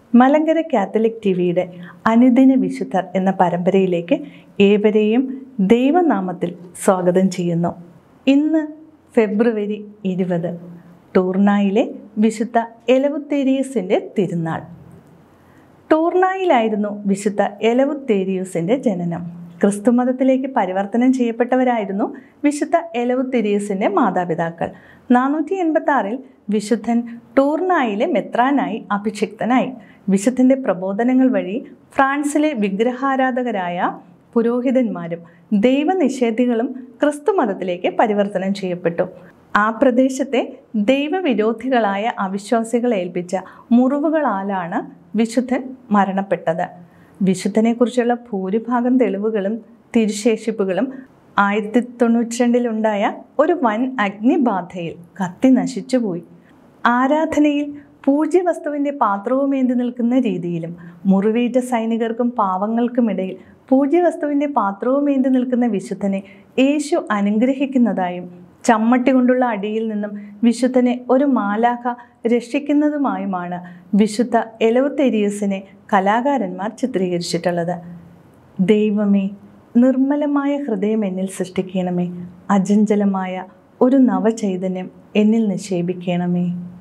Malankara Catholic T വിയുടെ അനുദിന വിശുദ്ധർ എന്ന പരമ്പരയിലേക്ക് ഏവരെയും ദൈവനാമത്തിൽ സ്വാഗതം ചെയ്യുന്നു ഇന്ന് ഫെബ്രുവരി ഇരുപത് ടൂർണായിലെ വിശുദ്ധ എലവുത്തേരിയസിൻ്റെ തിരുനാൾ ടൂർണായിലായിരുന്നു വിശുദ്ധ എലവുത്തേരിയൂസിൻ്റെ ജനനം ക്രിസ്തുമതത്തിലേക്ക് പരിവർത്തനം ചെയ്യപ്പെട്ടവരായിരുന്നു വിശുദ്ധ എലവുത്തിരിയസിൻ്റെ മാതാപിതാക്കൾ നാനൂറ്റി എൺപത്തി ആറിൽ വിശുദ്ധൻ ടൂർണായിലെ മെത്രാനായി അഭിഷിക്തനായി വിശുദ്ധൻ്റെ പ്രബോധനങ്ങൾ വഴി ഫ്രാൻസിലെ വിഗ്രഹാരാധകരായ പുരോഹിതന്മാരും ദൈവനിഷേധികളും ക്രിസ്തുമതത്തിലേക്ക് പരിവർത്തനം ചെയ്യപ്പെട്ടു ആ പ്രദേശത്തെ ദൈവവിരോധികളായ അവിശ്വാസികളെ ഏൽപ്പിച്ച മുറിവുകളാലാണ് വിശുദ്ധൻ മരണപ്പെട്ടത് വിശുദ്ധനെക്കുറിച്ചുള്ള ഭൂരിഭാഗം തെളിവുകളും തിരുശേഷിപ്പുകളും ആയിരത്തി തൊണ്ണൂറ്റി രണ്ടിലുണ്ടായ ഒരു വൻ അഗ്നിബാധയിൽ കത്തി നശിച്ചുപോയി ആരാധനയിൽ പൂജ്യവസ്തുവിൻ്റെ പാത്രവുമേന്തി നിൽക്കുന്ന രീതിയിലും മുറിവേറ്റ സൈനികർക്കും പാവങ്ങൾക്കുമിടയിൽ പൂജ്യവസ്തുവിൻ്റെ പാത്രവുമേന്തി നിൽക്കുന്ന വിശുദ്ധനെ യേശു അനുഗ്രഹിക്കുന്നതായും ചമ്മട്ടി കൊണ്ടുള്ള അടിയിൽ നിന്നും വിശുദ്ധനെ ഒരു മാലാഖ രക്ഷിക്കുന്നതുമായുമാണ് വിശുദ്ധ എലവുത്തെരിയസിനെ കലാകാരന്മാർ ചിത്രീകരിച്ചിട്ടുള്ളത് ദൈവമേ നിർമ്മലമായ ഹൃദയം എന്നിൽ സൃഷ്ടിക്കണമേ അജഞ്ചലമായ ഒരു നവചൈതന്യം എന്നിൽ നിക്ഷേപിക്കണമേ